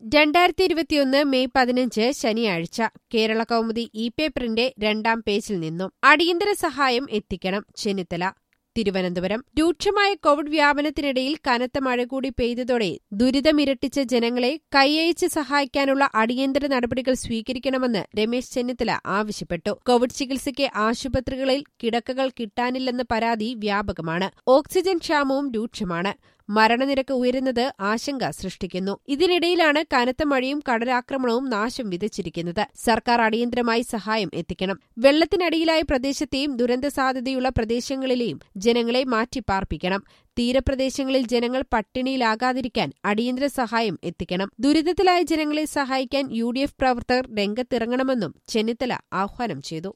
രണ്ടായിരത്തി ഇരുപത്തിയൊന്ന് മെയ് പതിനഞ്ച് ശനിയാഴ്ച കേരള കൗമുദി ഇ പേപ്പറിന്റെ രണ്ടാം പേജിൽ നിന്നും അടിയന്തര സഹായം എത്തിക്കണം ചെന്നിത്തല തിരുവനന്തപുരം രൂക്ഷമായ കോവിഡ് വ്യാപനത്തിനിടയിൽ കനത്ത മഴ കൂടി പെയ്തതോടെ ദുരിതമിരട്ടിച്ച ജനങ്ങളെ കൈയയച്ച് സഹായിക്കാനുള്ള അടിയന്തര നടപടികൾ സ്വീകരിക്കണമെന്ന് രമേശ് ചെന്നിത്തല ആവശ്യപ്പെട്ടു കോവിഡ് ചികിത്സയ്ക്ക് ആശുപത്രികളിൽ കിടക്കകൾ കിട്ടാനില്ലെന്ന പരാതി വ്യാപകമാണ് ഓക്സിജൻ ക്ഷാമവും രൂക്ഷമാണ് മരണനിരക്ക് ഉയരുന്നത് ആശങ്ക സൃഷ്ടിക്കുന്നു ഇതിനിടയിലാണ് കനത്ത മഴയും കടലാക്രമണവും നാശം വിതച്ചിരിക്കുന്നത് സർക്കാർ അടിയന്തരമായി സഹായം എത്തിക്കണം വെള്ളത്തിനടിയിലായ പ്രദേശത്തെയും ദുരന്ത സാധ്യതയുള്ള പ്രദേശങ്ങളിലെയും ജനങ്ങളെ മാറ്റിപ്പാർപ്പിക്കണം തീരപ്രദേശങ്ങളിൽ ജനങ്ങൾ പട്ടിണിയിലാകാതിരിക്കാൻ അടിയന്തര സഹായം എത്തിക്കണം ദുരിതത്തിലായ ജനങ്ങളെ സഹായിക്കാൻ യു പ്രവർത്തകർ രംഗത്തിറങ്ങണമെന്നും ചെന്നിത്തല ആഹ്വാനം ചെയ്തു